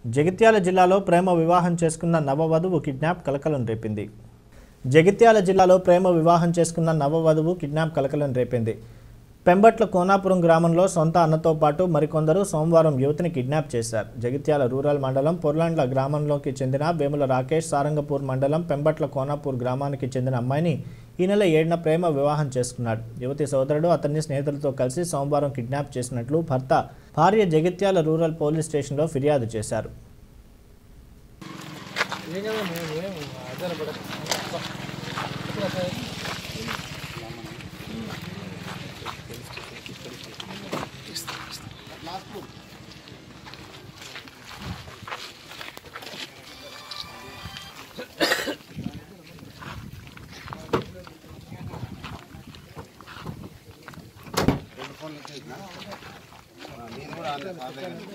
జగిత్యాల జిల్లాలో ప్రేమ వివాహం చేసుకున్న నవవధువు కిడ్నాప్ కలకలం రేపింది జగిత్యాల జిల్లాలో ప్రేమ వివాహం చేసుకున్న నవవధువు కిడ్నాప్ కలకలం రేపింది పెంబట్ల కోనాపురం గ్రామంలో సొంత అన్నతో పాటు మరికొందరు సోమవారం యువతిని కిడ్నాప్ చేశారు జగిత్యాల రూరల్ మండలం పొర్లాండ్ల గ్రామంలోకి చెందిన వేముల రాకేష్ సారంగపూర్ మండలం పెంబట్ల కోనాపూర్ గ్రామానికి చెందిన అమ్మాయిని ఈ నెల ఏడున ప్రేమ వివాహం చేసుకున్నాడు యువతి సోదరుడు అతన్ని స్నేహితులతో కలిసి సోమవారం కిడ్నాప్ చేసినట్లు భర్త భార్య జగిత్యాల రూరల్ పోలీస్ స్టేషన్లో ఫిర్యాదు చేశారు నేను కూడా ఆన్లైన్